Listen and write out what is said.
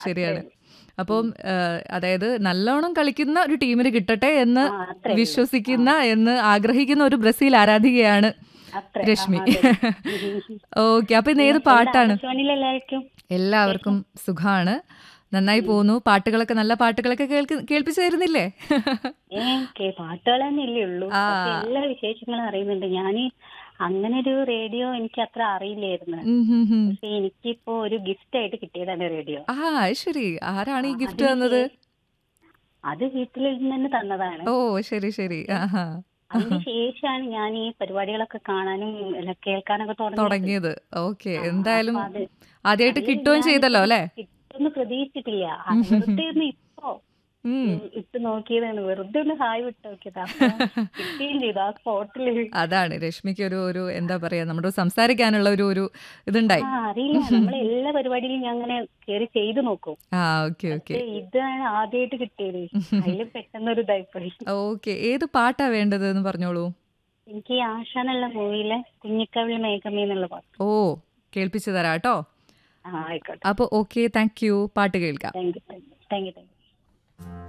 ശരിയാണ് അപ്പം ആ, അതായത് നല്ലോണം കളിക്കുന്ന ഒരു ടീമിന് കിട്ടട്ടെ എന്ന് ആ, അത്രേ ഉള്ളൂ. വിശ്വസിക്കുന്ന എന്ന് ആഗ്രഹിക്കുന്ന ഒരു ബ്രസീൽ ആരാധികയാണ് അത്രേ. രശ്മി ആ, അതെ. ഓക്കെ അപ്പൊ ഇന്ന് ഏത് പാട്ടാണ് ആകാശവാണിയിലെല്ലാവർക്കും എല്ലാവർക്കും സുഖാണ് നന്നായി പോകുന്നു പാട്ടുകളൊക്കെ നല്ല പാട്ടുകളൊക്കെ കേൾക്ക് കേൾപ്പിച്ചു തരുന്നില്ലേ ഏ കേ പാട്ടുകൾ തന്നെ ഇല്ലേ ഉള്ളൂ ആ. പക്ഷെ എല്ലാ വിശേഷങ്ങളും അറിയുന്നുണ്ട് ഞാന് അങ്ങനെ ഒരു റേഡിയോ എനിക്ക് അത്ര അറിയില്ലായിരുന്നു ഉം ഹും ഹും. പക്ഷെ എനിക്കിപ്പോ ഒരു ഗിഫ്റ്റ് ആയിട്ട് കിട്ടിയതാണ് റേഡിയോ ആ അത് ശരി ആരാണ് ഈ ഗിഫ്റ്റ് അതിന് തന്നത് അത് വീട്ടിൽ നിന്ന് തന്നെ തന്നതാണ് ഓ ശരി ശരി ആഹാ അതിന് ശേഷമാണ് ഞാൻ ഈ പരിപാടികളൊക്കെ കാണാനും അല്ല, കേൾക്കാനൊക്കെ തുടങ്ങിയത് തുടങ്ങിയത് ഓക്കെ ആ, എന്തായാലും അപ്പൊ അത് ആദ്യമായിട്ട് അതിൽ കിട്ടുകയും ഞാൻ ചെയ്തല്ലോ അല്ലേ കിട്ടുമെന്ന് പ്രതീക്ഷിച്ചിട്ടില്ല ആ, വെറുതെ ഒന്ന് ഇപ്പോ ഉം ഉം, ഇട്ട് നോക്കിയതാണ് വെറുതെ ഒന്ന് ഹായ് വിട്ട് നോക്കിയത് അപ്പൊ കിട്ടുകയും ചെയ്തു ആ സ്പോട്ടില് അതാണ് രശ്മിക്ക് ഒരു ഒരു എന്താ പറയാ നമ്മുടെ സംസാരിക്കാനുള്ള ഒരു ഒരു ഇതുണ്ടായി ആ അറിയില്ല നമ്മൾ എല്ലാ പരിപാടിയിലും ഞാൻ അങ്ങനെ കേറി ചെയ്തു നോക്കും ആ ഓക്കെ ഓക്കെ പക്ഷേ ഇതാണ് ആദ്യമായിട്ട് കിട്ടിയത് അതില് പെട്ടെന്നൊരു ഇതായിപ്പോയി ഓക്കെ ഏത് പാട്ടാ വേണ്ടത് എന്ന് പറഞ്ഞോളൂ എനിക്ക് ഈ ആശ എന്നുള്ള മൂവിയിലെ കുഞ്ഞിക്കവിളി മേഘമേ എന്നുള്ള പാട്ട് ഓ കേൾപ്പിച്ചു തരാം കേട്ടോ ആ ആയിക്കോട്ടെ അപ്പോൾ ഓക്കെ താങ്ക് യു പാട്ട് കേൾക്കാം thank you thank you thank U